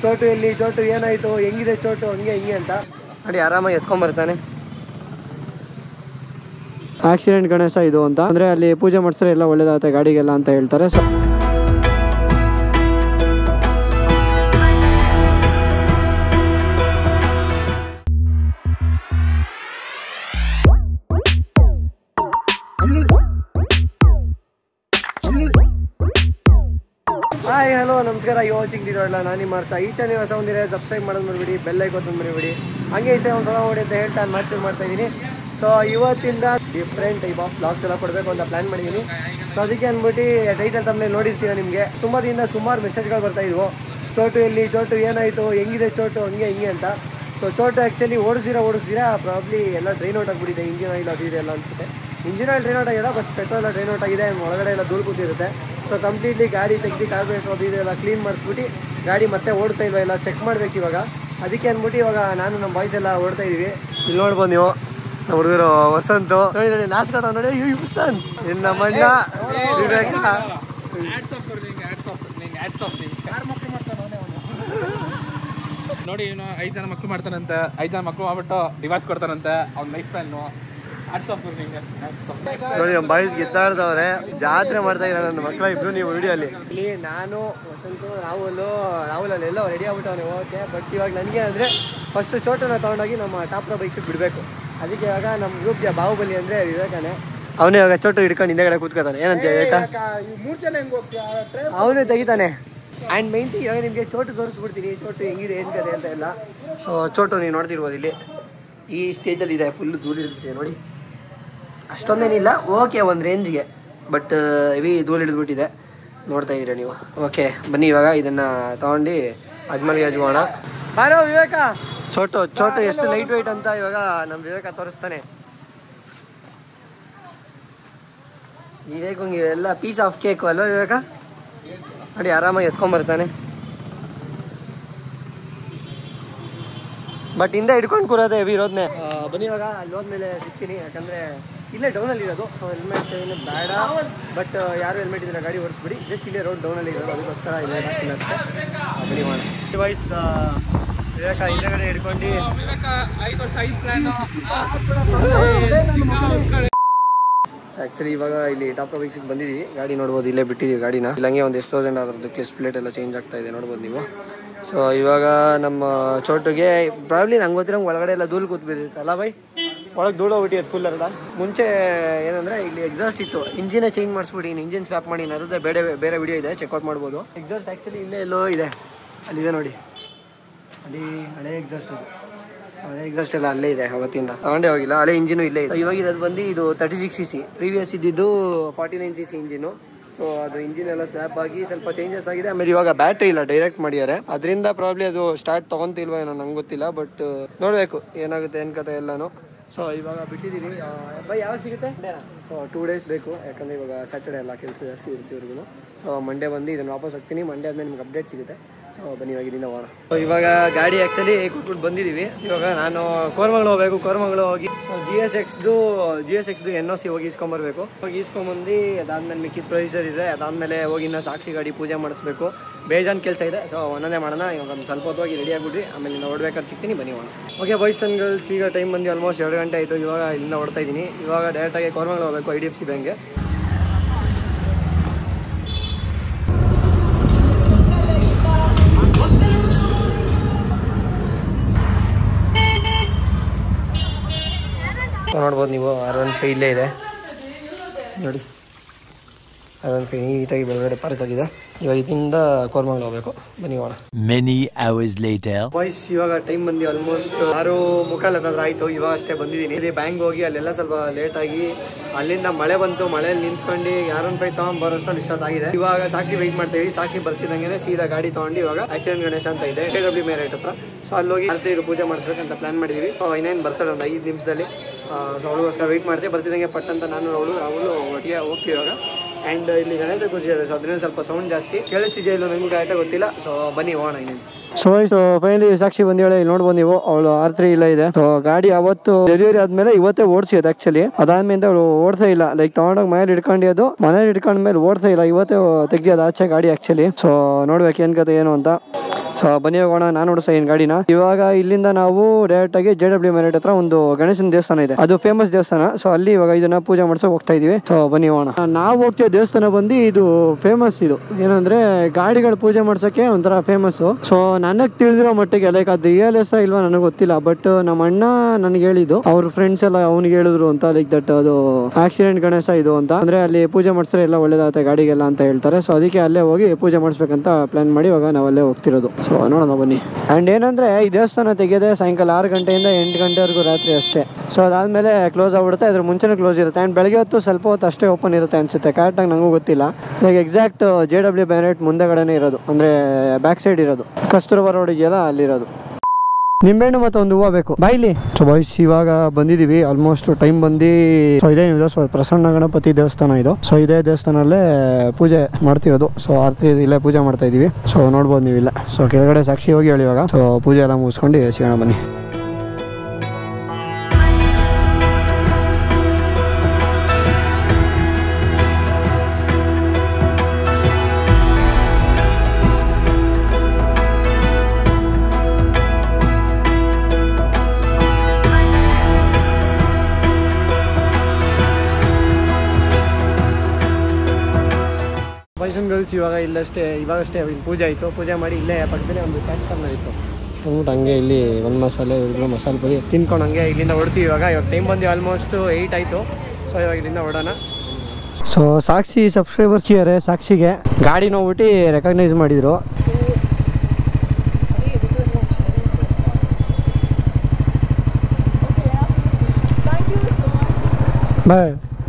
ಚೋಟು ಎಲ್ಲಿ ಚೋಟು ಏನಾಯ್ತು ಹೆಂಗಿದೆ ಚೋಟು ಹಂಗೆ ಹಿಂಗೆ ಅಂತ ನೋಡಿ ಆರಾಮಾಗಿ ಎತ್ಕೊಂಡ್ಬರ್ತಾನೆ ಆಕ್ಸಿಡೆಂಟ್ ಗಣೇಶ ಇದು ಅಂತ ಅಂದ್ರೆ ಅಲ್ಲಿ ಪೂಜೆ ಮಾಡಿಸಿದ್ರೆ ಎಲ್ಲ ಒಳ್ಳೇದಾಗುತ್ತೆ ಗಾಡಿಗೆಲ್ಲ ಅಂತ ಹೇಳ್ತಾರೆ ಸೊ ಹಾಯ್ ಹಲೋ ನಮಸ್ಕಾರ ಯೋ ವಾಚಿಂಗ್ ಇರೋಲ್ಲ ನಾನು ನಿಮ್ಮ ಹರ್ಷ ಈ ಚಾನಲ್ ಹೊಸ ಒಂದಿದೆ ಸಬ್ಸ್ಕ್ರೈಬ್ ಮಾಡೋದು ಮರಿಬಿಡಿ ಬೆಲ್ ಐಕೋತ್ ಮರಿಬಿಡಿ ಹಂಗೆ ಈ ಒಂದು ಸಲ ಓಡಿ ಅಂತ ಹೇಳ್ತಾ ನಾನು ಮ್ಯಾಚ್ ಮಾಡ್ತಾ ಇದ್ದೀನಿ ಸೊ ಇವತ್ತಿಂದ ಡಿಫ್ರೆಂಟ್ ಟೈಪ್ ಆಫ್ ಬ್ಲಾಗ್ಸ್ ಎಲ್ಲ ಕೊಡಬೇಕು ಅಂತ ಪ್ಲಾನ್ ಮಾಡಿದ್ದೀನಿ ಸೊ ಅದಕ್ಕೆ ಅಂದ್ಬಿಟ್ಟು ಟೈಟಲ್ ತಮ್ಮನೆ ನೋಡಿರ್ತೀರ ನಿಮಗೆ ತುಂಬ ದಿನದಿಂದ ಸುಮಾರು ಮೆಸೇಜ್ಗಳು ಬರ್ತಾ ಇದ್ವು ಚೋಟು ಎಲ್ಲಿ ಚೋಟು ಏನಾಯಿತು ಹೆಂಗಿದೆ ಚೋಟು ಹಂಗೆ ಹಿಂಗೆ ಅಂತ ಸೊ ಚೋಟು ಆ್ಯಕ್ಚುಲಿ ಓಡಿಸಿರ ಓಡಿಸ್ತೀರಾ ಪ್ರಾಬ್ಲಿ ಎಲ್ಲ ಡ್ರೈನ್ ಔಟ್ ಆಗಿಬಿಟ್ಟಿದೆ ಇಂಜಿನ್ ಆಯಿಲ್ ಅದು ಇದೆ ಎಲ್ಲ ಅನಿಸುತ್ತೆ ಇಂಜಿನ್ ಆಯಿಲ್ ಡ್ರೈನ್ ಔಟ್ ಆಗಿದೆ ಬಟ್ ಪೆಟ್ರೋಲ್ ಎಲ್ಲ ಡ್ರೈನ್ ಔಟ್ ಆಗಿದೆ ಒಳಗಡೆ ಎಲ್ಲ ಧೂಳು ಕೂತಿರುತ್ತೆ ಸೊ ಕಂಪ್ಲೀಟ್ಲಿ ಗಾಡಿ ತೆಗ್ದು ಕಾರ್ಬೇಟ್ರ್ ಅದು ಇದು ಎಲ್ಲ ಕ್ಲೀನ್ ಮಾಡಿಸ್ಬಿಟ್ಟು ಗಾಡಿ ಮತ್ತೆ ಓಡ್ತಾ ಇಲ್ವಾ ಎಲ್ಲ ಚೆಕ್ ಮಾಡ್ಬೇಕು ಇವಾಗ ಅದಕ್ಕೆ ಅಂದ್ಬಿಟ್ಟು ಇವಾಗ ನಾನು ನಮ್ಮ ಬಾಯ್ಸ್ ಎಲ್ಲ ಓಡ್ತಾ ಇದೀವಿ ಇಲ್ಲಿ ನೋಡ್ಬೋದು ನೀವು ನಮ್ಮ ಹುಡುಗರು ವಸಂತು ನೋಡಿ ನೋಡಿ ನಾಸ್ಕೋತ ನೋಡಿ ಅಯ್ಯೋ ವಸಂತ್ ಇನ್ನು ನಮ್ಮ ಅಣ್ಣ ವಿವೇಕ ನೋಡಿ ಇವನು ಐದು ಜನ ಮಕ್ಳು ಮಾಡ್ತಾನಂತೆ ಐದು ಜನ ಮಕ್ಳು ಮಾಡ್ಬಿಟ್ಟು ಡಿವೈಸ್ ಕೊಡ್ತಾನಂತೆ ಅವ್ನ ಲೈಫ್ ಸ್ಟೈಲ್ನು ಆಡ್ಸ್ ಆಫ್ ನಿಂಗೆ ನೋಡಿ ನಮ್ಮ ಬಾಯ್ಸ್ ಗಿದ್ದಾಡ್ದವ್ರೆ ಜಾತ್ರೆ ಮಾಡ್ತಾ ಇದ್ದಾರೆ ನನ್ನ ಮಕ್ಕಳ ಇಬ್ರು ನೀವು ವಿಡಿಯೋಲಿ ಇಲ್ಲಿ ನಾನು ವಸಂತು ರಾಹುಲ್ ರಾಹುಲ್ ಅಲ್ಲಿ ಎಲ್ಲ ರೆಡಿ ಆಗ್ಬಿಟ್ಟವನೆ ಓಕೆ ಬಟ್ ಇವಾಗ ನನಗೆ ಅಂದರೆ ಫಸ್ಟ್ ಚೋಟನ ತೊಗೊಂಡೋಗಿ ನಮ್ಮ ಟಾಪ್ ರೋ ಬೈಕ್ಸಿಗೆ ಬಿಡಬೇಕು ಅದಕ್ಕೆ ಇವಾಗ ನಮ್ಮ ಗ್ರೂಪ್ಗೆ ಬಾಹುಬಲಿ ಅಂದರೆ ವಿವೇಕನೇ ಅವನೇ ಇವಾಗ ಚೋಟು ಹಿಡ್ಕೊಂಡು ಹಿಂದೆಗಡೆ ಕೂತ್ಕೋತಾನೆ ಏನಂತ ವಿವೇಕ ಮೂರು ಜನ ಹೆಂಗ್ ಹೋಗ್ತೀಯ ಅವನೇ ತೆಗಿತಾನೆ ಆ್ಯಂಡ್ ಮೈನ್ ಇವಾಗ ನಿಮಗೆ ಚೋಟು ತೋರಿಸ್ಬಿಡ್ತೀನಿ ಚೋಟು ಹೆಂಗಿದೆ ಏನು ಕತೆ ಅಂತ ಎಲ್ಲ ಸೊ ಚೋಟು ನೀವು ನೋಡ್ತಿರ್ಬೋದು ಇಲ್ಲಿ ಈ ಸ್ಟೇಜಲ್ಲಿ ಇದೆ ಫುಲ್ ಧೂಳು ಹಿಡಿದ್ಬಿಟ್ಟಿದೆ ನೋಡಿ ಅಷ್ಟೊಂದೇನಿಲ್ಲ ಓಕೆ ಒಂದು ರೇಂಜ್ಗೆ ಬಟ್ ಹೆವಿ ಧೂಳು ಹಿಡಿದ್ಬಿಟ್ಟಿದೆ ನೋಡ್ತಾ ಇದ್ದೀರಾ ನೀವು ಓಕೆ ಬನ್ನಿ ಇವಾಗ ಇದನ್ನು ತಗೊಂಡು ಅಜ್ಮಲ್ಗೆ ಹಚ್ಕೋಣ ಬಾರೋ ವಿವೇಕ ಚೋಟು ಚೋಟು ಎಷ್ಟು ಲೈಟ್ ವೆಯ್ಟ್ ಅಂತ ಇವಾಗ ನಮ್ಮ ವಿವೇಕ ತೋರಿಸ್ತಾನೆ ವಿವೇಕ್ ಇವೆಲ್ಲ ಪೀಸ್ ಆಫ್ ಕೇಕು ಅಲ್ವಾ ವಿವೇಕ ನೋಡಿ ಆರಾಮಾಗಿ ಎತ್ಕೊಂಡ್ಬರ್ತಾನೆ ಬಟ್ ಹಿಂದೆ ಹಿಡ್ಕೊಂಡು ಕೂರೋದೇ ಹೆವಿ ಇರೋದನ್ನೇ ಬನ್ನಿ ಇವಾಗ ಅಲ್ಲಿ ಹೋದ್ಮೇಲೆ ಸಿಗ್ತೀನಿ ಯಾಕಂದ್ರೆ ಇಲ್ಲೇ ಡೌನಲ್ಲಿ ಇರೋದು ಸೊ ಹೆಲ್ಮೆಟ್ ಏನು ಬೇಡ ಬಟ್ ಯಾರು ಹೆಲ್ಮೆಟ್ ಇದ್ರೆ ಗಾಡಿ ಓಡಿಸ್ಬಿಡಿ ಜಸ್ಟ್ ಇಲ್ಲೇ ರೋಡ್ ಡೌನಲ್ಲಿ ಇರೋದು ಅದಕ್ಕೋಸ್ಕರ ಇಲ್ಲೇ ಹಾಕಿಲ್ಲ ಅಷ್ಟೇ ಆ, ಬನ್ನಿ ಮಾಡೋಣ ವಾಯ್ಸ್ ವಿವೇಕ ಹಿಂದೆಗಡೆ ಹಿಡ್ಕೊಂಡು ವಿವೇಕ ಐದು ವರ್ಷ ಐದು ಪ್ಲಾನ್ ಆಕ್ಚುಲಿ ಇವಾಗ ಇಲ್ಲಿ ಟಾಪ್ ಟಾಪಿಕ್ಸ್ ಬಂದಿದ್ದೀವಿ ಗಾಡಿ ನೋಡ್ಬೋದು ಇಲ್ಲೇ ಬಿಟ್ಟಿದ್ದೀವಿ ಗಾಡಿನ ಇಲ್ಲ ಹಂಗೆ ಒಂದು ಎಷ್ಟು ತೌಸಂಡ್ ಅದರದ್ದು ಕ್ಲಿಸ್ ಪ್ಲೇಟ್ ಎಲ್ಲ ಚೇಂಜ್ ಆಗ್ತಾ ಇದೆ ನೋಡ್ಬೋದು ನೀವು ಸೊ ಇವಾಗ ನಮ್ಮ ಚೋಟುಗೆ ಪ್ರಾಬ್ಲಿ ನಂಗೆ ಗೊತ್ತಿರಂಗೆ ಒಳಗಡೆ ಎಲ್ಲ ಧೂಳು ಕೂತ್ ಬಿದ್ದಿತ್ತು ಅಲ್ಲ ಬೈ ಒಳಗೆ ಧೂಳು ಹೋಗ್ಬಿಟ್ಟಿತ್ತು ಫುಲ್ ಅಲ್ಲ ಮುಂಚೆ ಏನಂದ್ರೆ ಇಲ್ಲಿ ಎಕ್ಸಾಸ್ಟ್ ಇತ್ತು ಇಂಜಿನೇ ಚೇಂಜ್ ಮಾಡಿಸ್ಬಿಡಿ ಇಂಜಿನ್ ಸ್ಟಾಪ್ ಮಾಡಿ ಅದೇ ಬೇರೆ ಬೇರೆ ವಿಡಿಯೋ ಇದೆ ಚೆಕ್ಔಟ್ ಮಾಡ್ಬೋದು ಎಕ್ಸಾಸ್ಟ್ ಆ್ಯಕ್ಚುಲಿ ಇಲ್ಲೇ ಎಲ್ಲೋ ಇದೆ ಅಲ್ಲಿದೆ ನೋಡಿ ಅಲ್ಲಿ ಹಳೆ ಎಕ್ಸಾಸ್ಟ್ ಅದು ಹಳೆ ಎಕ್ಸಾಸ್ಟ್ ಎಲ್ಲ ಅಲ್ಲೇ ಇದೆ ಅವತ್ತಿಂದ ತಗೊಂಡೇ ಹೋಗಿಲ್ಲ ಹಳೆ ಇಂಜಿನು ಇಲ್ಲೇ ಇದೆ ಇವಾಗ ಇರೋದು ಬಂದು ಇದು thirty six C C previous ಇದ್ದಿದ್ದು forty nine C C engine so ಅದು ಇಂಜಿನ್ ಎಲ್ಲ ಸ್ವ್ಯಾಪ್ ಆಗಿ ಸ್ವಲ್ಪ ಚೇಂಜಸ್ ಆಗಿದೆ ಆಮೇಲೆ ಇವಾಗ ಬ್ಯಾಟ್ರಿ ಇಲ್ಲ ಡೈರೆಕ್ಟ್ ಮಾಡಿದ್ದಾರೆ ಅದರಿಂದ ಪ್ರಾಬ್ಲಿ ಅದು ಸ್ಟಾರ್ಟ್ ತಗೊಂತಿಲ್ವ ಏನೋ ನಂಗೆ ಗೊತ್ತಿಲ್ಲ ಬಟ್ ನೋಡಬೇಕು ಏನಾಗುತ್ತೆ ಏನು ಕತೆ ಎಲ್ಲಾನು ಸೊ ಇವಾಗ ಬಿಟ್ಟಿದ್ದೀವಿ ಬೈ ಯಾವಾಗ ಸಿಗುತ್ತೆ ಸೊ ಟೂ ಡೇಸ್ ಬೇಕು ಯಾಕಂದರೆ ಇವಾಗ ಸ್ಯಾಟರ್ಡೆ ಎಲ್ಲ ಕೆಲಸ ಜಾಸ್ತಿ ಇರುತ್ತೆ ಇವ್ರಿಗೂ ಸೊ ಮಂಡೇ ಬಂದು ಇದನ್ನು ವಾಪಸ್ ಹೋಗ್ತೀನಿ ಮಂಡೇ ಆದಮೇಲೆ ನಿಮ್ಗೆ ಅಪ್ಡೇಟ್ ಸಿಗುತ್ತೆ ಸೊ ಬನ್ನಿ ಇವಾಗ ಇಲ್ಲಿಂದ ಹೋಗೋಣ ಸೊ ಇವಾಗ ಗಾಡಿ ಆ್ಯಕ್ಚುಲಿ ಕೊಟ್ಬಿಟ್ಟು ಬಂದಿದ್ದೀವಿ ಇವಾಗ ನಾನು ಕೋರ್ಮಂಗ್ಳು ಹೋಗ್ಬೇಕು ಕೋರ್ಮಂಗ್ಳು ಹೋಗಿ ಸೊ ಜಿ ಎಸ್ ಎಕ್ಸ್ದು ಜಿ ಎಸ್ ಎಕ್ಸ್ದು ಎನ್ ಒ ಸಿ ಹೋಗಿ ಇಸ್ಕೊಂಬರ್ಬೇಕು ಹೋಗಿ ಇಸ್ಕೊಂಬಂದು ಅದಾದ್ಮೇಲೆ ಮಿಕ್ಕಿದ ಪ್ರೊಸೀಜರ್ ಇದೆ ಅದಾದಮೇಲೆ ಹೋಗಿ ಇನ್ನೂ ಸಾಕ್ಷಿ ಗಾಡಿ ಪೂಜೆ ಮಾಡಿಸ್ಬೇಕು ಬೇಜಾನ್ ಕೆಲಸ ಇದೆ ಸೊ ಒಂದೊಂದೇ ಮಾಡೋಣ ಇವಾಗ ಒಂದು ಸ್ವಲ್ಪ ಹೊತ್ತು ಹೋಗಿ ರೆಡಿ ಆಗಿಬಿಡ್ರಿ ಆಮೇಲೆ ಇನ್ನು ಹೊಡ್ಬೇಕಾದ್ರೆ ಸಿಗ್ತೀನಿ ಬನ್ನಿ ಹೋಗೋಣ ಓಕೆ ಬಾಯ್ಸ್ ಆ್ಯಂಡ್ ಗರ್ಲ್ಸ್ ಈಗ ಟೈಮ್ ಬಂದು ಆಲ್ಮೋಸ್ಟ್ ಎರಡು ಗಂಟೆ ಆಯಿತು ಇವಾಗ ಇಲ್ಲಿಂದ ಹೊಡ್ತಾ ಇದ್ದೀನಿ ಇವಾಗ ಡೈರೆಕ್ಟಾಗಿ ಕೋರ್ಮಂಗ್ಳು ಹೋಗಬೇಕು ಐ ಡಿ ಎಫ್ ಸಿ ಬ್ಯಾಂಕ್ಗೆ ನೋಡ್ಬೋದು ನೀವು ಆರ್ ಒನ್ ಫೈ ಇಲ್ಲೇ ಇದೆ ನೋಡಿ ಆರ್ ಒನ್ ಫೈ ನೀಟಾಗಿ ಬೆಳಗಡೆ ಪಾರ್ಕ್ ಆಗಿದೆ ಇವಾಗ ಇದರಿಂದ ಕೋರ್ಮಂಗ್ಳು ಹೋಗ್ಬೇಕು ಬನ್ನಿ ಹೋಗೋಣ Many hours later. ಬಾಯ್ಸ್ ಇವಾಗ ಟೈಮ್ ಬಂದು ಆಲ್ಮೋಸ್ಟ್ ಆರು ಮುಕ್ಕಾಲ್ ಹತ್ರ ಆಯ್ತು ಇವಾಗ ಅಷ್ಟೇ ಬಂದಿದ್ದೀನಿ ಇಲ್ಲಿ ಬ್ಯಾಂಕ್ ಹೋಗಿ ಅಲ್ಲೆಲ್ಲ ಸ್ವಲ್ಪ ಲೇಟ್ ಆಗಿ ಅಲ್ಲಿಂದ ಮಳೆ ಬಂತು ಮಳೆಯಲ್ಲಿ ನಿಂತ್ಕೊಂಡು ಯಾರೊಂದು ಫೈ ತಗೊಂಡ್ ಬರೋಷ್ಟಲ್ಲಿ ಇಷ್ಟೊತ್ತಾಗಿದೆ ಇವಾಗ ಸಾಕ್ಷಿ ವೆಯ್ಟ್ ಮಾಡ್ತೀವಿ ಸಾಕ್ಷಿ ಬರ್ತಿದ್ದಂಗೆ ಸೀದಾ ಗಾಡಿ ತಗೊಂಡು ಇವಾಗ ಆಕ್ಸಿಡೆಂಟ್ ಗಣೇಶ ಅಂತ ಇದೆ ಕೆ ಡಬ್ಲ್ಯೂ ಮೇರೇಟ್ ಹತ್ರ ಸೊ ಅಲ್ಲಿ ಹೋಗಿ ಆರತಿ ಇದು ಪೂಜೆ ಮಾಡಿಸ್ಬೇಕಂತ ಪ್ಲಾನ್ ಮಾಡಿದೀವಿ ಸೊ ಇನ್ನೇನು ಬರ್ತಾಳೆ ಒಂದು ಐದು ನಿಮಿಷದಲ್ಲಿ ಸೊ ಅವಳಿಗೋಸ್ಕರ ವೆಯ್ಟ್ ಮಾಡ್ತೀವಿ ಬರ್ತಿದ್ದಂಗೆ ಪಟ್ ಅಂತ ನಾನು ಅವಳು ಅವಳು ಒಟ್ಟಿಗೆ ಹೋಗ್ತೀವಿ ಇವಾಗ ಆ್ಯಂಡ್ ಇಲ್ಲಿ ಗಣೇಶ ಪೂಜೆ ಇದೆ ಸೊ ಅದರಿಂದ ಸ್ವಲ್ಪ ಸೌಂಡ್ ಜಾಸ್ತಿ ಕೇಳಿಸ್ತಿದೆಯಾ ಇಲ್ಲ ನನಗೂ ಆಯ್ತಾ ಗೊತ್ತಿಲ್ಲ ಸೊ ಬನ್ನಿ ಹೋಗೋಣ ಇನ್ನೇನು ಸೊ ಸೊ ಫೈನಲಿ ಸಾಕ್ಷಿ ಬಂದಿದ್ದಾಳೆ ಇಲ್ಲಿ ನೋಡ್ಬೋದು ನೀವು ಅವಳು ಆರ್ ತ್ರೀ ಇಲ್ಲ ಇದೆ ಸೊ ಗಾಡಿ ಅವತ್ತು ಡೆಲಿವರಿ ಆದ್ಮೇಲೆ ಇವತ್ತೇ ಓಡಿಸಿದ್ ಆಕ್ಚುಲಿ ಅದಾದ್ಮೇಲೆ ಅವಳು ಓಡ್ಸೇ ಇಲ್ಲ ಲೈಕ್ ತಗೊಂಡೋಗಿ ಮನೇಲಿ ಇಟ್ಕೊಂಡಿದ್ದು ಮನೇಲಿ ಇಟ್ಕೊಂಡ್ಮೇಲೆ ಓಡ್ಸೇ ಇಲ್ಲ ಇವತ್ತೇ ತೆಗಿಯೋದು ಆಚೆ ಗಾಡಿ ಆಕ್ಚುಲಿ ಸೊ ನೋಡ್ಬೇಕು ಏನ್ ಕತೆ ಏನು ಅಂತ ಸೊ ಬನ್ನಿ ಹೋಗೋಣ ನಾನು ಓಡಿಸ್ತಾ ಇದ್ದೀನಿ ಗಾಡಿನ ಇವಾಗ ಇಲ್ಲಿಂದ ನಾವು ಡೈರೆಕ್ಟ್ ಆಗಿ ಜೆ ಡಬ್ಲ್ಯೂ ಮೆರಿಟ್ ಹತ್ರ ಒಂದು ಗಣೇಶನ ದೇವಸ್ಥಾನ ಇದೆ ಅದು ಫೇಮಸ್ ದೇವಸ್ಥಾನ ಸೊ ಅಲ್ಲಿ ಇವಾಗ ಇದನ್ನ ಪೂಜೆ ಮಾಡ್ಸಕ್ ಹೋಗ್ತಾ ಇದೀವಿ ಸೊ ಬನ್ನಿ ಹೋಗೋಣ ನಾವು ಹೋಗ್ತೀವಿ ದೇವಸ್ಥಾನ ಬಂದು ಇದು ಫೇಮಸ್ ಇದು ಏನಂದ್ರೆ ಗಾಡಿಗಳ ಪೂಜೆ ಮಾಡ್ಸಕ್ಕೆ ಒಂಥರ ಫೇಮಸ್ ಸೊ ನನಗ್ ತಿಳಿದಿರೋ ಮಟ್ಟಿಗೆ ಲೈಕ್ ಅದು ರಿಯಲ್ ಹೆಸರ ಇಲ್ವಾ ನನಗೆ ಗೊತ್ತಿಲ್ಲ ಬಟ್ ನಮ್ಮ ಅಣ್ಣ ನನಗೆ ಹೇಳಿದ್ದು ಅವ್ರ ಫ್ರೆಂಡ್ಸ್ ಎಲ್ಲ ಅವ್ನಿಗೆ ಹೇಳಿದ್ರು ಅಂತ ಲೈಕ್ ದಟ್ ಅದು ಆಕ್ಸಿಡೆಂಟ್ ಗಣೇಶ ಇದು ಅಂತ ಅಂದ್ರೆ ಅಲ್ಲಿ ಪೂಜೆ ಮಾಡಿಸಿದ್ರೆ ಎಲ್ಲ ಒಳ್ಳೇದಾಗುತ್ತೆ ಗಾಡಿಗೆಲ್ಲ ಅಂತ ಹೇಳ್ತಾರೆ ಸೊ ಅದಕ್ಕೆ ಅಲ್ಲೇ ಹೋಗಿ ಪೂಜೆ ಮಾಡಿಸ್ಬೇಕಂತ ಪ್ಲಾನ್ ಮಾಡಿ ಇವಾಗ ನಾವು ಅಲ್ಲೇ ಹೋಗ್ತಿರೋದು ಸೊ ನೋಡೋಣ ಬನ್ನಿ ಅಂಡ್ ಏನಂದ್ರೆ ಈ ದೇವಸ್ಥಾನ ತೆಗೆಯೋದೇ ಸಾಯಂಕಾಲ ಆರು ಗಂಟೆಯಿಂದ ಎಂಟು ಗಂಟೆವರೆಗೂ ರಾತ್ರಿ ಅಷ್ಟೇ ಸೊ ಅದಾದ್ಮೇಲೆ ಕ್ಲೋಸ್ ಆಗ್ಬಿಡುತ್ತೆ ಅದ್ರ ಮುಂಚೆನೇ ಕ್ಲೋಸ್ ಇರುತ್ತೆ ಅಂಡ್ ಬೆಳಗ್ಗೆ ಹೊತ್ತು ಸ್ವಲ್ಪ ಹೊತ್ತು ಅಷ್ಟೇ ಓಪನ್ ಇರುತ್ತೆ ಅನ್ಸುತ್ತೆ ಕರೆಕ್ಟಾಗಿ ನನಗೂ ಗೊತ್ತಿಲ್ಲ like exact J W bonnet ಮುಂದೆಗಡೆನೇ ಇರೋದು ಅಂದ್ರೆ ಬ್ಯಾಕ್ ಸೈಡ್ ಇರೋದು ಕಸ್ತೂರ್ಬಾ ರೋಡ್ ಇದೆಯಲ್ಲ ಅಲ್ಲಿರೋದು ನಿಂಬೆಹಣ್ಣು ಮತ್ತೆ ಒಂದು ಹೂವು ಬೇಕು ಬಾಯ್ಲಿ ಸೊ ಬಾಯ್ಸ್ ಇವಾಗ ಬಂದಿದೀವಿ ಆಲ್ಮೋಸ್ಟ್ ಟೈಮ್ ಬಂದು ಸೊ ಇದೇ ನೀವು ದೇವಸ್ಥಾನ ಪ್ರಸನ್ನ ಗಣಪತಿ ದೇವಸ್ಥಾನ ಇದು ಸೊ ಇದೇ ದೇವಸ್ಥಾನಲ್ಲೇ ಪೂಜೆ ಮಾಡ್ತಿರೋದು ಸೊ ಆರ್ತಿ ಇಲ್ಲೇ ಪೂಜೆ ಮಾಡ್ತಾ ಇದೀವಿ ಸೊ ನೋಡ್ಬೋದು ನೀವು ಇಲ್ಲ ಸೊ ಕೆಳಗಡೆ ಸಾಕ್ಷಿ ಹೋಗಿ ಹೇಳಿ ಇವಾಗ ಸೊ ಪೂಜೆ ಎಲ್ಲ ಮುಗಿಸ್ಕೊಂಡು ಸಿಗೋಣ ಬನ್ನಿ ಬಾಯ್ಸ್ ಅಂಡ್ ಗರ್ಲ್ಸ್ ಇವಾಗ ಇಲ್ಲಷ್ಟೇ ಇವಾಗಷ್ಟೇ ಇಲ್ಲಿ ಪೂಜೆ ಆಯಿತು ಪೂಜೆ ಮಾಡಿ ಇಲ್ಲೇ ಪಕ್ಕದಲ್ಲೇ ಒಂದು ಕ್ಯಾಚ್ ಕಾರ್ನರ್ ಇತ್ತು ಅಂದ್ಬಿಟ್ಟು ಹಂಗೆ ಇಲ್ಲಿ ಒಂದು ಮಸಾಲೆ ಇಬ್ಬರು ಮಸಾಲೆ ಪುರಿ ತಿನ್ಕೊಂಡು ಹಂಗೆ ಇಲ್ಲಿಂದ ಹೊಡ್ತೀವಿ ಇವಾಗ ಇವಾಗ ಟೈಮ್ ಬಂದು ಆಲ್ಮೋಸ್ಟ್ ಏಯ್ಟ್ ಆಯಿತು ಸೊ ಇವಾಗ ಇಲ್ಲಿಂದ ಹೊಡೋಣ ಸೊ ಸಾಕ್ಷಿ ಸಬ್ಸ್ಕ್ರೈಬರ್ಸ್ ಇದ್ದಾರೆ ಸಾಕ್ಷಿಗೆ ಗಾಡಿ ನೋಡ್ಬಿಟ್ಟು ರೆಕಗ್ನೈಸ್ ಮಾಡಿದರು ಬಾಯ್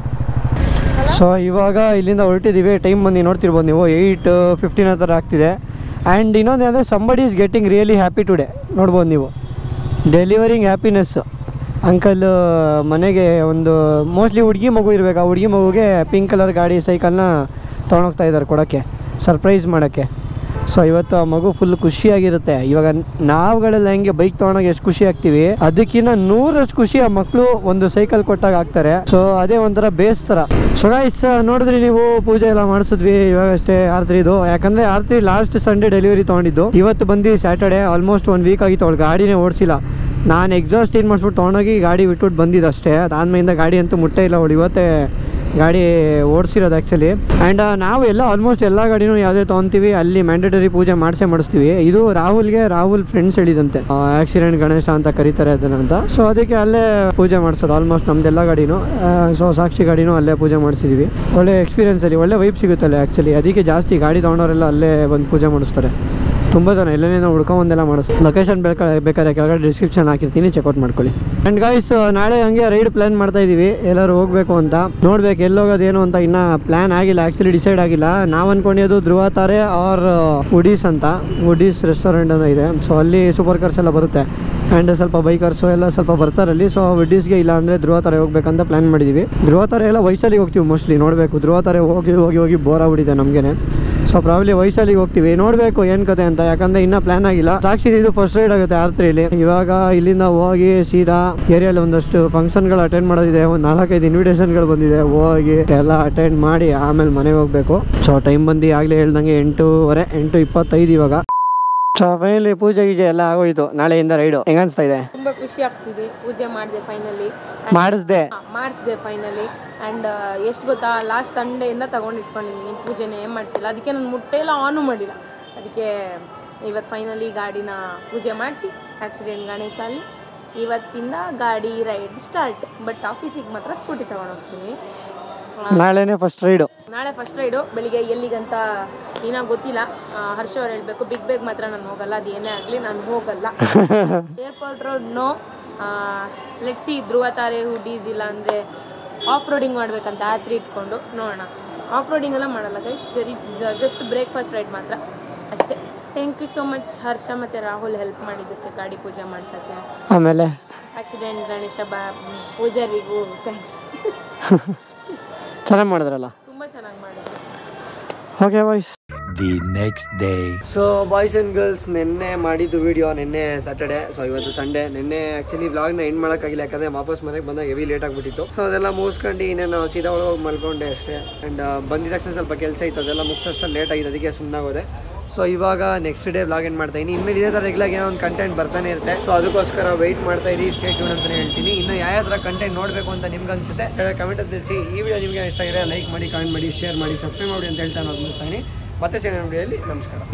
ಸೊ ಇವಾಗ ಇಲ್ಲಿಂದ ಹೊರಟಿದ್ದೀವಿ ಟೈಮ್ ಬಂದು ನೋಡ್ತಿರ್ಬೋದು ನೀವು ಏಯ್ಟ್ ಫಿಫ್ಟೀನ್ ಆ ಥರ ಆಗ್ತಿದೆ ಆ್ಯಂಡ್ ಇನ್ನೊಂದು ಅಂದರೆ somebody is getting really happy today ನೋಡ್ಬೋದು ನೀವು ಡೆಲಿವರಿಂಗ್ ಹ್ಯಾಪಿನೆಸ್ ಅಂಕಲ್ ಮನೆಗೆ ಒಂದು ಮೋಸ್ಟ್ಲಿ ಹುಡುಗಿ ಮಗು ಇರಬೇಕು ಆ ಹುಡುಗಿ ಮಗುಗೆ ಪಿಂಕ್ ಕಲರ್ ಗಾಡಿ ಸೈಕಲ್ನ ತೊಗೊಂಡೋಗ್ತಾ ಇದ್ದಾರೆ ಕೊಡೋಕ್ಕೆ ಸರ್ಪ್ರೈಸ್ ಮಾಡೋಕ್ಕೆ ಸೊ ಇವತ್ತು ಆ ಮಗು ಫುಲ್ ಖುಷಿಯಾಗಿರುತ್ತೆ ಇವಾಗ ನಾವುಗಳೆಲ್ಲ ಹೆಂಗೆ ಬೈಕ್ ತೊಗೊಂಡಾಗ ಎಷ್ಟು ಖುಷಿ ಆಗ್ತೀವಿ ಅದಕ್ಕಿಂತ ನೂರಷ್ಟು ಖುಷಿ ಆ ಮಕ್ಕಳು ಒಂದು ಸೈಕಲ್ ಕೊಟ್ಟಾಗ ಆಗ್ತಾರೆ ಸೊ ಅದೇ ಒಂಥರ ಬೇಸ್ ಥರ ಸೊ ಗೈಸ್ ನೋಡಿದ್ರಿ ನೀವು ಪೂಜೆ ಎಲ್ಲ ಮಾಡಿಸಿದ್ವಿ ಇವಾಗ ಅಷ್ಟೇ ಆರ್ತ್ರಿದು ಯಾಕಂದ್ರೆ ಆರ್ತ್ರಿ ಲಾಸ್ಟ್ ಸಂಡೇ ಡೆಲಿವರಿ ತೊಗೊಂಡಿದ್ದು ಇವತ್ತು ಬಂದು ಸ್ಯಾಟರ್ಡೆ ಆಲ್ಮೋಸ್ಟ್ ಒನ್ ವೀಕ್ ಆಗಿತ್ತು ಅವಳು ಗಾಡಿನೇ ಓಡಿಸಿಲ್ಲ ನಾನು ಎಕ್ಸಾಸ್ಟ್ ಏನು ಮಾಡಿಸ್ಬಿಟ್ಟು ತೊಗೊಂಡೋಗಿ ಗಾಡಿ ಬಿಟ್ಬಿಟ್ಟು ಬಂದಿದ್ದು ಅಷ್ಟೇ ಅದಾದ್ಮೇಲಿಂದ ಗಾಡಿ ಅಂತೂ ಮುಟ್ಟೇ ಇಲ್ಲ ಅವಳು ಇವತ್ತೇ ಗಾಡಿ ಓಡಿಸಿರೋದು ಆ್ಯಕ್ಚುಲಿ ಆ್ಯಂಡ್ ನಾವು ಎಲ್ಲ ಆಲ್ಮೋಸ್ಟ್ ಎಲ್ಲ ಗಾಡಿನೂ ಯಾವುದೇ ತೊಗೊತೀವಿ ಅಲ್ಲಿ ಮ್ಯಾಂಡೇಟರಿ ಪೂಜೆ ಮಾಡಿಸೇ ಮಾಡಿಸ್ತೀವಿ ಇದು ರಾಹುಲ್ಗೆ ರಾಹುಲ್ ಫ್ರೆಂಡ್ಸ್ ಹೇಳಿದಂತೆ ಆಕ್ಸಿಡೆಂಟ್ ಗಣೇಶ ಅಂತ ಕರೀತಾರೆ ಅದನ್ನ ಅಂತ ಸೊ ಅದಕ್ಕೆ ಅಲ್ಲೇ ಪೂಜೆ ಮಾಡಿಸೋದು ಆಲ್ಮೋಸ್ಟ್ ನಮ್ದೆಲ್ಲ ಗಾಡಿನೂ ಸೊ ಸಾಕ್ಷಿ ಗಾಡಿನೂ ಅಲ್ಲೇ ಪೂಜೆ ಮಾಡಿಸಿದ್ವಿ ಒಳ್ಳೆ ಎಕ್ಸ್ಪೀರಿಯನ್ಸ್ ಅಲ್ಲಿ ಒಳ್ಳೆ ವೈಪ್ ಸಿಗುತ್ತಲ್ಲ ಆ್ಯಕ್ಚುಲಿ ಅದಕ್ಕೆ ಜಾಸ್ತಿ ಗಾಡಿ ತೊಗೊಂಡವರೆಲ್ಲ ಅಲ್ಲೇ ಬಂದು ಪೂಜೆ ಮಾಡಿಸ್ತಾರೆ ತುಂಬ ಜನ ಎಲ್ಲೇನೋ ಹುಡ್ಕೊಂಬಂದೆಲ್ಲ ಮಾಡಿಸ್ತಾರೆ ಲೊಕೇಶನ್ ಬೇಕಾ ಬೇಕಾದ್ರೆ ಕೆಳಗಡೆ ಡಿಸ್ಕ್ರಿಪ್ಷನ್ ಹಾಕಿರ್ತೀನಿ ಚೆಕ್ಔಟ್ ಮಾಡ್ಕೊಳ್ಳಿ ಆ್ಯಂಡ್ ಗಾಯ್ಸ್ ನಾಳೆ ಹಂಗೆ ರೈಡ್ ಪ್ಲಾನ್ ಮಾಡ್ತಾ ಇದೀವಿ ಎಲ್ಲರೂ ಹೋಗ್ಬೇಕು ಅಂತ ನೋಡ್ಬೇಕು ಎಲ್ಲಿ ಹೋಗೋದೇನು ಅಂತ ಇನ್ನ ಪ್ಲಾನ್ ಆಗಿಲ್ಲ ಆ್ಯಕ್ಚುಲಿ ಡಿಸೈಡ್ ಆಗಿಲ್ಲ ನಾವು ಅನ್ಕೊಂಡಿದ್ದು ಧ್ರುವ ತಾರೆ ಆರ್ ವುಡೀಸ್ ಅಂತ ವುಡೀಸ್ ರೆಸ್ಟೋರೆಂಟ್ ಅನ್ನೋ ಇದೆ ಸೊ ಅಲ್ಲಿ ಸೂಪರ್ ಕಾರ್ಸ್ ಎಲ್ಲ ಬರುತ್ತೆ ಆ್ಯಂಡ್ ಸ್ವಲ್ಪ ಬೈಕರ್ಸು ಎಲ್ಲ ಸ್ವಲ್ಪ ಬರ್ತಾರೆ ಅಲ್ಲಿ ಸೊ ವಿಡೀಸ್ಗೆ ಇಲ್ಲ ಅಂದರೆ ಧ್ರುವ ತಾರೆ ಹೋಗ್ಬೇಕಂತ ಪ್ಲಾನ್ ಮಾಡಿದ್ದೀವಿ ಧ್ರುವ ತಾರೆ ಎಲ್ಲ ವಯಸ್ಸಲ್ಲಿ ಹೋಗ್ತೀವಿ ಮೋಸ್ಟ್ಲಿ ನೋಡಬೇಕು ಧ್ರುವ ತಾರೆ ಹೋಗಿ ಹೋಗಿ ಹೋಗಿ ಬೋರ್ ಆಗ್ಬಿಟ್ಟಿದೆ ನಮಗೇನೆ ಸೊ ಪ್ರಾಬ್ಲಿ ವಯಸ್ಸಲ್ಲಿಗೆ ಹೋಗ್ತೀವಿ ನೋಡಬೇಕು ಏನು ಕತೆ ಅಂತ ಯಾಕಂದ್ರೆ ಇನ್ನೂ ಪ್ಲಾನ್ ಆಗಿಲ್ಲ ಸಾಕ್ಷಿ ಇದು ಫಸ್ಟ್ ರೈಡ್ ಆಗುತ್ತೆ ಆರ್ತ್ರಿಲಿ ಇವಾಗ ಇಲ್ಲಿಂದ ಹೋಗಿ ಸೀದಾ ಏರಿಯಲ್ಲಿ ಒಂದಷ್ಟು ಫಂಕ್ಷನ್ಗಳು ಅಟೆಂಡ್ ಮಾಡೋದಿದೆ ಒಂದು ನಾಲ್ಕೈದು ಇನ್ವಿಟೇಷನ್ಗಳು ಬಂದಿದೆ ಹೋಗಿ ಎಲ್ಲ ಅಟೆಂಡ್ ಮಾಡಿ ಆಮೇಲೆ ಮನೆಗೆ ಹೋಗ್ಬೇಕು ಸೊ ಟೈಮ್ ಬಂದು ಆಗಲೇ ಹೇಳ್ದಂಗೆ ಎಂಟೂವರೆ ಎಂಟು ಇಪ್ಪತ್ತೈದು ಇವಾಗ ಸೊ ಫೈನಲಿ ಪೂಜೆ ಗೀಜೆ ಎಲ್ಲ ಆಗೋಯ್ತು ನಾಳೆಯಿಂದ ರೈಡು ಹೆಂಗ ಅನ್ಸ್ತಾ ಇದೆ ತುಂಬಾ ಖುಷಿ ಆಗ್ತಿದೆ ಪೂಜೆ ಮಾಡಿದೆ ಫೈನಲಿ ಮಾಡಿಸ್ದೆ ಮಾಡಿಸಿದೆ ಫೈನಲಿ ಆ್ಯಂಡ್ ಎಷ್ಟು ಗೊತ್ತಾ ಲಾಸ್ಟ್ ಸಂಡೇಯಿಂದ ತಗೊಂಡು ಇಟ್ಕೊಂಡಿದ್ದೀನಿ ಪೂಜೆನೇ ಮಾಡಿಸಿಲ್ಲ ಅದಕ್ಕೆ ನಾನು ಮುಟ್ಟೆ ಎಲ್ಲ ಆನು ಮಾಡಿಲ್ಲ ಅದಕ್ಕೆ ಇವತ್ತು ಫೈನಲಿ ಗಾಡಿನ ಪೂಜೆ ಮಾಡಿಸಿ ಆಕ್ಸಿಡೆಂಟ್ ಗಣೇಶ ಅಲ್ಲಿ ಇವತ್ತಿಂದ ಗಾಡಿ ರೈಡ್ ಸ್ಟಾರ್ಟ್ ಬಟ್ ಆಫೀಸಿಗೆ ಮಾತ್ರ ಸ್ಕೂಟಿ ತಗೊಂಡು ಹೋಗ್ತೀನಿ ನಾಳೆನೇ ಫಸ್ಟ್ ರೈಡು ನಾಳೆ ಫಸ್ಟ್ ರೈಡು ಬೆಳಿಗ್ಗೆ ಎಲ್ಲಿಗಂತ ಏನೋ ಗೊತ್ತಿಲ್ಲ ಆ, ಹರ್ಷ ಅವ್ರು ಹೇಳಬೇಕು ಬಿಗ್ ಬೇಗ್ ಮಾತ್ರ ನಾನು ಹೋಗಲ್ಲ ಅದು ಏನೇ ಆಗಲಿ ನಾನು ಹೋಗಲ್ಲ ಏರ್ಪೋರ್ಟ್ ರೋಡ್ ನೋ ಲೆಟ್ಸಿ ಧ್ರುವ ತಾರೆ ಹುಡೀಸ್ ಇಲ್ಲ ಅಂದರೆ ಆಫ್ ರೋಡಿಂಗ್ ಮಾಡ್ಬೇಕಂತ ಆತ್ರಿ ಇಟ್ಕೊಂಡು ನೋಡೋಣ ಆಫ್ ರೋಡಿಂಗ್ ಎಲ್ಲ ಮಾಡಲ್ಲ ಗೈಸ್ ಜರಿ ಜಸ್ಟ್ ಬ್ರೇಕ್ಫಾಸ್ಟ್ ರೈಡ್ ಮಾತ್ರ ಅಷ್ಟೇ thank you so much Harsha ಮತ್ತು ರಾಹುಲ್ ಹೆಲ್ಪ್ ಮಾಡಿದ್ದಕ್ಕೆ ಗಾಡಿ ಪೂಜೆ ಮಾಡ್ಸೋಕ್ಕೆ ಆಮೇಲೆ ಆಕ್ಸಿಡೆಂಟ್ ಗಣೇಶ ಬಾ ಪೂಜಾರಿಗೂ ಥ್ಯಾಂಕ್ಸ್ ಚೆನ್ನಾಗಿ ಮಾಡಿದ್ರಲ್ಲ ತುಂಬ ಚೆನ್ನಾಗಿ ಮಾಡಿದ್ರು okay boys The next day. So boys and girls ನಿನ್ನೆ ಮಾಡಿದ್ದು ವಿಡಿಯೋ ನಿನ್ನೆ ಸ್ಯಾಟರ್ಡೆ ಸೊ ಇವತ್ತು ಸಂಡೇ ನಿನ್ನೆ ಆ್ಯಕ್ಚುಲಿ ವ್ಲಾಗ್ನ ಎಂಡ್ ಮಾಡೋಕ್ಕಾಗಿಲ್ಲ ಯಾಕಂದರೆ ವಾಪಸ್ ಮನೆಗೆ ಬಂದಾಗ ಹೆವಿ ಲೇಟ್ ಆಗಿಬಿಟ್ಟಿತ್ತು ಸೊ ಅದೆಲ್ಲ ಮುಗಿಸ್ಕೊಂಡು ಇನ್ನೇನು ಸೀದಾ ಒಳಗೆ ಮಲ್ಕೊಂಡೆ ಅಷ್ಟೇ ಆ್ಯಂಡ್ ಬಂದಿದ ತಕ್ಷಣ ಸ್ವಲ್ಪ ಕೆಲಸ ಇತ್ತು ಅದೆಲ್ಲ ಮುಗಿಸೋಷ್ಟು ಲೇಟ್ ಆಗಿದೆ ಅದಕ್ಕೆ ಸುಮ್ಮನಾಗೋದೆ ಸೊ ಇವಾಗ ನೆಕ್ಸ್ಟ್ ಡೇ ವ್ಲಾಗ್ ಎಂಡ್ ಮಾಡ್ತಾ ಇದ್ದೀನಿ ಇನ್ಮೇಲೆ ಇದೇ ಥರ ರೆಗ್ಯುಲರ್ ಏನೋ ಒಂದು ಕಂಟೆಂಟ್ ಬರ್ತಾನೆ ಇರುತ್ತೆ ಸೊ ಅದಕ್ಕೋಸ್ಕರ ವೆಯ್ಟ್ ಮಾಡ್ತಾ ಇರಿ ಸ್ಟೇಟ್ ಅಂತಲೇ ಹೇಳ್ತೀನಿ ಇನ್ನು ಯಾವ ಥರ ಕಂಟೆಂಟ್ ನೋಡಬೇಕು ಅಂತ ನಿಮ್ಗೆ ಅನ್ಸುತ್ತೆ ಕಮೆಂಟ್ ತಿಳಿಸಿ ಈ ವಿಡಿಯೋ ನಿಮಗೆ ಇಷ್ಟ ಆಗಿದೆ ಲೈಕ್ ಮಾಡಿ ಕಮೆಂಟ್ ಮಾಡಿ ಶೇರ್ ಮಾಡಿ ಸಬ್ಸ್ಕ್ರೈಬ್ ಮಾಡಿ ಅಂತ ಹೇಳ್ತಾ ನಾನು ಮುಗಿಸ್ತಾ ಇದ್ದೀನಿ ಮತ್ತೆ ಸಿಗೋಣ ವಿಡಿಯೋಲಿ ನಮಸ್ಕಾರ